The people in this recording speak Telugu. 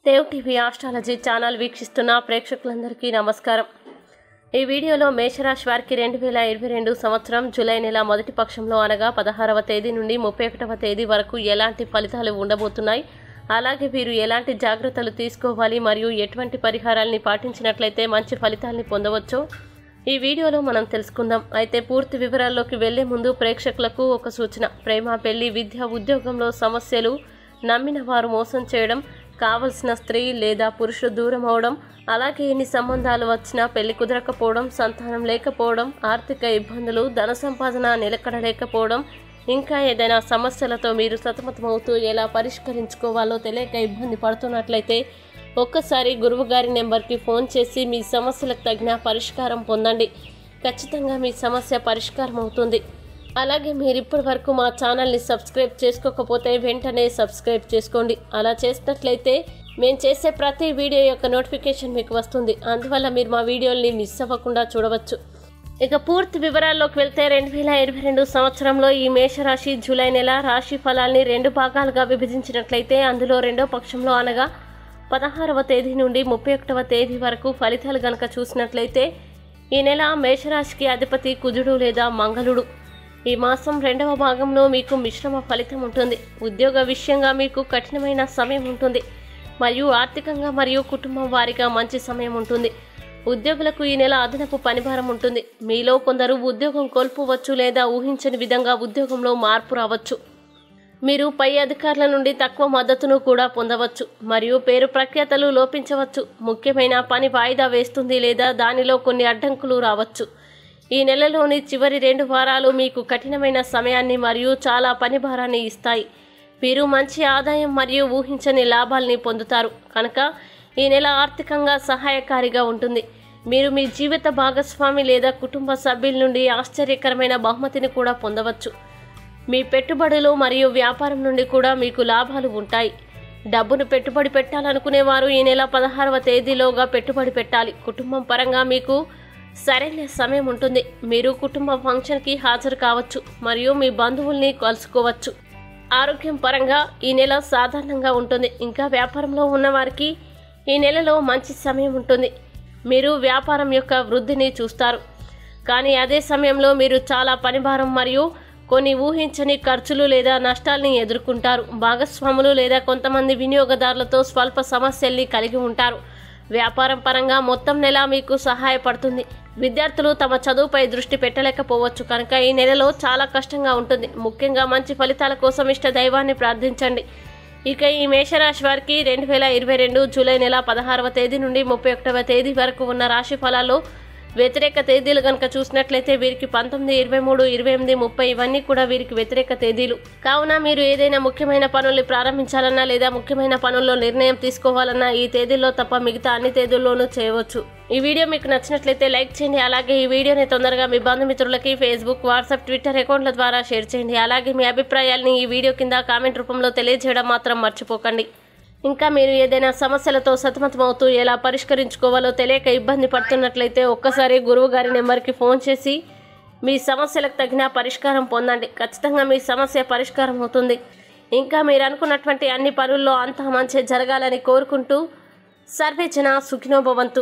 దేవ్ టీవీ ఆస్ట్రాలజీ ఛానల్ వీక్షిస్తున్న ప్రేక్షకులందరికీ నమస్కారం ఈ వీడియోలో మేషరాశి వారికి రెండు వేల ఇరవై రెండు సంవత్సరం జూలై నెల మొదటి పక్షంలో అనగా పదహారవ తేదీ నుండి ముప్పై ఒకటవ తేదీ వరకు ఎలాంటి ఫలితాలు ఉండబోతున్నాయి అలాగే వీరు ఎలాంటి జాగ్రత్తలు తీసుకోవాలి మరియు ఎటువంటి పరిహారాల్ని పాటించినట్లయితే మంచి ఫలితాల్ని పొందవచ్చో ఈ వీడియోలో మనం తెలుసుకుందాం అయితే పూర్తి వివరాల్లోకి వెళ్లే ముందు ప్రేక్షకులకు ఒక సూచన ప్రేమ పెళ్లి విద్య ఉద్యోగంలో సమస్యలు నమ్మిన వారు మోసం చేయడం కావలసిన స్త్రీ లేదా పురుషుడు దూరం అవడం అలాగే ఎన్ని సంబంధాలు వచ్చినా పెళ్లి కుదరకపోవడం సంతానం లేకపోవడం ఆర్థిక ఇబ్బందులు ధన సంపాదన నిలకడ లేకపోవడం ఇంకా ఏదైనా సమస్యలతో మీరు సతమతమవుతూ ఎలా పరిష్కరించుకోవాలో తెలియక ఇబ్బంది పడుతున్నట్లయితే ఒక్కసారి గురువుగారి నెంబర్కి ఫోన్ చేసి మీ సమస్యలకు తగిన పరిష్కారం పొందండి ఖచ్చితంగా మీ సమస్య పరిష్కారం అవుతుంది అలాగే మీరు ఇప్పటి వరకు మా ఛానల్ని సబ్స్క్రైబ్ చేసుకోకపోతే వెంటనే సబ్స్క్రైబ్ చేసుకోండి అలా చేసినట్లయితే మేము చేసే ప్రతి వీడియో యొక్క నోటిఫికేషన్ మీకు వస్తుంది అందువల్ల మీరు మా వీడియోల్ని మిస్ అవ్వకుండా చూడవచ్చు ఇక పూర్తి వివరాల్లోకి వెళ్తే రెండు వేల ఇరవై రెండు సంవత్సరంలో ఈ మేషరాశి జూలై నెల రాశి ఫలాల్ని రెండు భాగాలుగా విభజించినట్లయితే అందులో రెండో పక్షంలో అనగా పదహారవ తేదీ నుండి ముప్పై ఒకటవ తేదీ వరకు ఫలితాలు గనక చూసినట్లయితే ఈ నెల మేషరాశికి అధిపతి కుజుడు లేదా మంగళుడు ఈ మాసం రెండవ భాగంలో మీకు మిశ్రమ ఫలితం ఉంటుంది ఉద్యోగ విషయంగా మీకు కఠినమైన సమయం ఉంటుంది మరియు ఆర్థికంగా మరియు కుటుంబం వారిగా మంచి సమయం ఉంటుంది ఉద్యోగులకు ఈ నెల అదనపు పనిభారం ఉంటుంది మీలో కొందరు ఉద్యోగం కోల్పోవచ్చు లేదా ఊహించని విధంగా ఉద్యోగంలో మార్పు రావచ్చు మీరు పై అధికారుల నుండి తక్కువ మద్దతును కూడా పొందవచ్చు మరియు పేరు ప్రఖ్యాతలు లోపించవచ్చు ముఖ్యమైన పని వాయిదా వేస్తుంది లేదా దానిలో కొన్ని అడ్డంకులు రావచ్చు ఈ నెలలోని చివరి రెండు వారాలు మీకు కఠినమైన సమయాన్ని మరియు చాలా పని భారాన్ని ఇస్తాయి మీరు మంచి ఆదాయం మరియు ఊహించని లాభాల్ని పొందుతారు కనుక ఈ నెల ఆర్థికంగా సహాయకారిగా ఉంటుంది మీరు మీ జీవిత భాగస్వామి లేదా కుటుంబ సభ్యుల నుండి ఆశ్చర్యకరమైన బహుమతిని కూడా పొందవచ్చు మీ పెట్టుబడులు మరియు వ్యాపారం నుండి కూడా మీకు లాభాలు ఉంటాయి డబ్బును పెట్టుబడి పెట్టాలనుకునేవారు ఈ నెల పదహారవ తేదీలోగా పెట్టుబడి పెట్టాలి కుటుంబం పరంగా మీకు సరైన సమయం ఉంటుంది మీరు కుటుంబ ఫంక్షన్కి హాజరు కావచ్చు మరియు మీ బంధువుల్ని కలుసుకోవచ్చు ఆరోగ్యం పరంగా ఈ నెల సాధారణంగా ఉంటుంది ఇంకా వ్యాపారంలో ఉన్నవారికి ఈ నెలలో మంచి సమయం ఉంటుంది మీరు వ్యాపారం యొక్క వృద్ధిని చూస్తారు కానీ అదే సమయంలో మీరు చాలా పనిభారం మరియు కొన్ని ఊహించని ఖర్చులు లేదా నష్టాల్ని ఎదుర్కొంటారు భాగస్వాములు లేదా కొంతమంది వినియోగదారులతో స్వల్ప సమస్యల్ని కలిగి ఉంటారు వ్యాపారం పరంగా మొత్తం నెల మీకు సహాయపడుతుంది విద్యార్థులు తమ చదువుపై దృష్టి పెట్టలేకపోవచ్చు కనుక ఈ నెలలో చాలా కష్టంగా ఉంటుంది ముఖ్యంగా మంచి ఫలితాల కోసం ఇష్ట దైవాన్ని ప్రార్థించండి ఇక ఈ మేషరాశి వారికి రెండు వేల ఇరవై రెండు జూలై నెల పదహారవ తేదీ నుండి ముప్పై ఒకటవ తేదీ వరకు ఉన్న రాశి ఫలాల్లో వ్యతిరేక తేదీలు కనుక చూసినట్లయితే వీరికి పంతొమ్మిది ఇరవై మూడు ఇరవై ఎనిమిది ముప్పై ఇవన్నీ కూడా వీరికి వ్యతిరేక తేదీలు కావున మీరు ఏదైనా ముఖ్యమైన పనుల్ని ప్రారంభించాలన్నా లేదా ముఖ్యమైన పనుల్లో నిర్ణయం తీసుకోవాలన్నా ఈ తేదీల్లో తప్ప మిగతా అన్ని తేదీల్లోనూ చేయవచ్చు ఈ వీడియో మీకు నచ్చినట్లయితే లైక్ చేయండి అలాగే ఈ వీడియోని తొందరగా మీ బంధుమిత్రులకి ఫేస్బుక్ వాట్సాప్ ట్విట్టర్ అకౌంట్ల ద్వారా షేర్ చేయండి అలాగే మీ అభిప్రాయాల్ని ఈ వీడియో కింద కామెంట్ రూపంలో తెలియజేయడం మాత్రం మర్చిపోకండి ఇంకా మీరు ఏదైనా సమస్యలతో సతమతమవుతూ ఎలా పరిష్కరించుకోవాలో తెలియక ఇబ్బంది పడుతున్నట్లయితే ఒక్కసారి గురువు గారి నెంబర్కి ఫోన్ చేసి మీ సమస్యలకు తగిన పరిష్కారం పొందండి ఖచ్చితంగా మీ సమస్య పరిష్కారం అవుతుంది ఇంకా మీరు అనుకున్నటువంటి అన్ని పనుల్లో అంతా మంచి జరగాలని కోరుకుంటూ సర్వేచన సుఖినోభవంతు